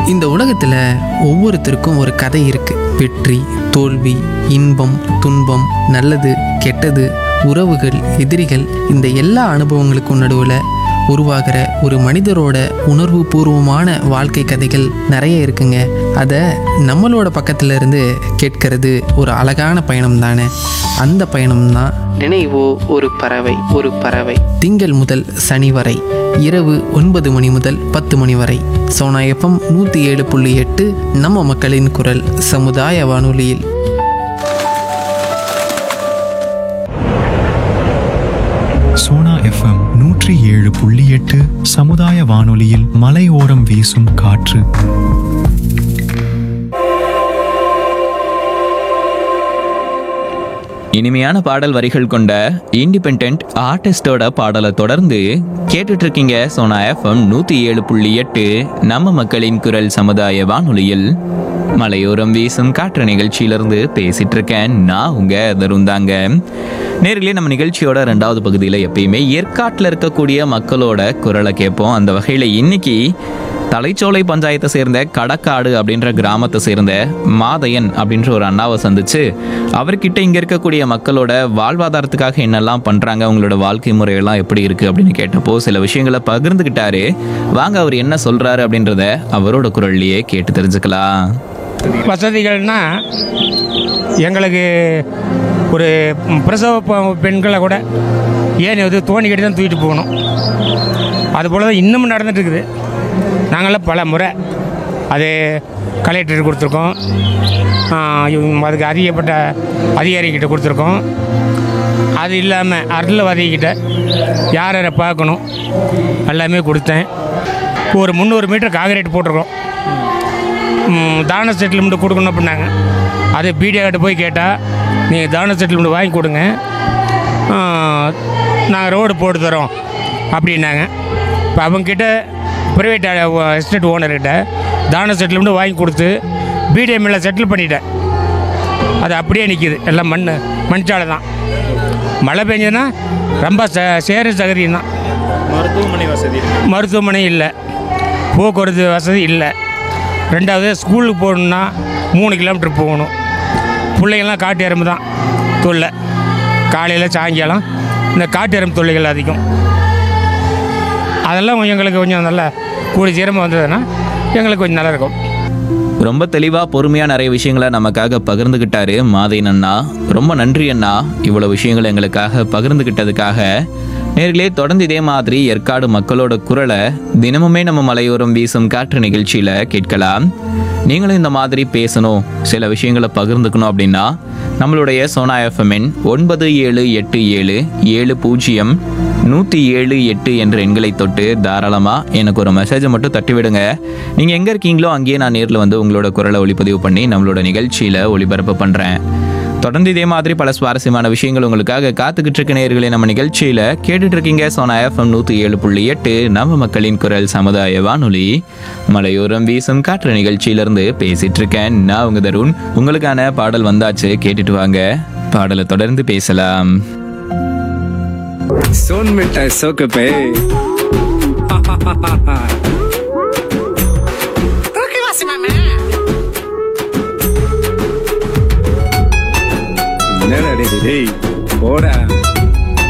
இந்த உலகத்தில் ஒவ்வொருத்தருக்கும் ஒரு கதை இருக்கு வெற்றி தோல்வி இன்பம் துன்பம் நல்லது கெட்டது உறவுகள் எதிரிகள் இந்த எல்லா அனுபவங்களுக்கும் நடுவில் உருவாகிற ஒரு மனிதரோட உணர்வு பூர்வமான வாழ்க்கை கதைகள் நிறைய இருக்குங்க அதை நம்மளோட பக்கத்துல இருந்து கேட்கறது ஒரு அழகான பயணம் தானே அந்த பயணம் தான் நினைவோ ஒரு பறவை ஒரு பறவை திங்கள் முதல் சனி வரை இரவு ஒன்பது மணி முதல் பத்து மணி வரை சோனா எஃப்எம் நூற்றி ஏழு புள்ளி எட்டு நம்ம மக்களின் குரல் சமுதாய வானொலியில் சோனா எஃப்எம் நூற்றி ஏழு புள்ளி எட்டு சமுதாய வானொலியில் மலையோரம் வீசும் காற்று இனிமையான பாடல் வரிகள் கொண்ட இண்டிபெண்ட் ஆர்டிஸ்டோட பாடலை தொடர்ந்து கேட்டுட்டு இருக்கீங்க சோனா எஃப்எம் நூத்தி ஏழு புள்ளி எட்டு நம்ம மக்களின் குரல் சமுதாய வானொலியில் மலையோரம் வீசும் காற்று நிகழ்ச்சியிலிருந்து பேசிட்டு இருக்கேன் நான் உங்க தருந்தாங்க நேர்களே நம்ம நிகழ்ச்சியோட ரெண்டாவது பகுதியில் எப்பயுமே ஏற்காட்டில் இருக்கக்கூடிய மக்களோட குரலை கேட்போம் அந்த வகையில் இன்னைக்கு தலைச்சோலை பஞ்சாயத்தை சேர்ந்த கடக்காடு அப்படின்ற கிராமத்தை சேர்ந்த மாதையன் அப்படின்ற ஒரு அண்ணாவை சந்திச்சு அவர்கிட்ட இங்க இருக்கக்கூடிய மக்களோட வாழ்வாதாரத்துக்காக என்னெல்லாம் பண்றாங்க அவங்களோட வாழ்க்கை முறையெல்லாம் எப்படி இருக்கு அப்படின்னு கேட்டப்போ சில விஷயங்களை பகிர்ந்துக்கிட்டாரு வாங்க அவர் என்ன சொல்றாரு அப்படின்றத அவரோட குரல்லையே கேட்டு தெரிஞ்சுக்கலாம் வசதிகள்னா எங்களுக்கு ஒரு பிரசவ ப- பெண்களை கூட ஏன் இது தோணிக்கிட்டு தான் தூக்கிட்டு போகணும் அதுபோல் தான் இன்னமும் நடந்துட்டு இருக்குது நாங்களாம் பல முறை அது கலெக்டர் கொடுத்துருக்கோம் ஆ, இவங்க அதுக்கு அதிகப்பட்ட அதிகாரிகிட்ட கொடுத்துருக்கோம் அது இல்லாமல் அரசியல்வாதிகிட்ட யார் யாரை பார்க்கணும் எல்லாமே கொடுத்தேன் ஒரு முந்நூறு மீட்டர் காங்கிரீட் போட்டிருக்கோம் ம், தான செட்டில்மெண்ட் கொடுக்கணும் அப்படின்னாங்க அது பிடிஆர்கிட்ட போய் கேட்டால் நீங்கள் தான செட்டில்மெண்ட் வாங்கி கொடுங்க நாங்கள் ரோடு போட்டு தரோம் அப்படின்னாங்க இப்போ அவங்கக்கிட்ட ப்ரைவேட் எஸ்டேட் ஓனர்கிட்ட தான செட்டில்மெண்ட் வாங்கி கொடுத்து பிடிஎம்மில் செட்டில் பண்ணிட்டேன் அது அப்படியே நிற்கிது எல்லாம் மண் மண்சாலை தான் மழை பெஞ்சதுன்னா ரொம்ப ச சேர சகதியும் தான் மருத்துவமனை வசதி இருக்கு மருத்துவமனை இல்லை போக்குவரத்து வசதி இல்லை ரெண்டாவது ஸ்கூலுக்கு போகணுன்னா மூணு கிலோமீட்டர் போகணும் பிள்ளைங்கள்லாம் காட்டு எறும்பு தான் தொல்லை காலையில் சாயங்காலம் இந்த காட்டு எறும்பு தொல்லைகள் அதிகம் அதெல்லாம் கொஞ்சம் எங்களுக்கு கொஞ்சம் நல்லா கூடி சீரமாக வந்ததுன்னா எங்களுக்கு கொஞ்சம் நல்லா இருக்கும் ரொம்ப தெளிவா பொறுமையா நிறைய விஷயங்களை நமக்காக பகிர்ந்துகிட்டாரு மாதையன் அண்ணா ரொம்ப நன்றி அண்ணா இவ்வளவு விஷயங்களை எங்களுக்காக பகிர்ந்துகிட்டதுக்காக நேர்களே தொடர்ந்து இதே மாதிரி ஏற்காடு மக்களோட குரலை தினமுமே நம்ம மலையோரம் வீசும் காற்று நிகழ்ச்சியில கேட்கலாம் நீங்களும் இந்த மாதிரி பேசணும் சில விஷயங்களை பகிர்ந்துக்கணும் அப்படின்னா நம்மளுடைய சோனா எஃப்எம்என் ஒன்பது ஏழு எட்டு ஏழு ஏழு பூஜ்ஜியம் நூற்றி ஏழு எட்டு என்ற எண்களை தொட்டு தாராளமாக எனக்கு ஒரு மெசேஜை மட்டும் தட்டி விடுங்க நீங்கள் எங்கே இருக்கீங்களோ அங்கேயே நான் நேரில் வந்து உங்களோட குரலை ஒளிப்பதிவு பண்ணி நம்மளோட நிகழ்ச்சியில் ஒளிபரப்பு பண்ணுறேன் தொடர்ந்து இதே மாதிரி பல சுவாரஸ்யமான விஷயங்கள் உங்களுக்காக காத்துக்கிட்டு இருக்க நேயர்களே நம்ம நிகழ்ச்சியில் கேட்டுட்டு இருக்கீங்க சோனா எஃப்எம் நூற்றி ஏழு புள்ளி எட்டு நம்ம மக்களின் குரல் சமுதாய வானொலி மலையோரம் வீசும் காற்று நிகழ்ச்சியிலிருந்து பேசிட்டு இருக்கேன் நான் உங்க தருண் உங்களுக்கான பாடல் வந்தாச்சு கேட்டுட்டு வாங்க பாடலை தொடர்ந்து பேசலாம் सोन मिठाई सोक पे என்னடா டேய், டேய் போடா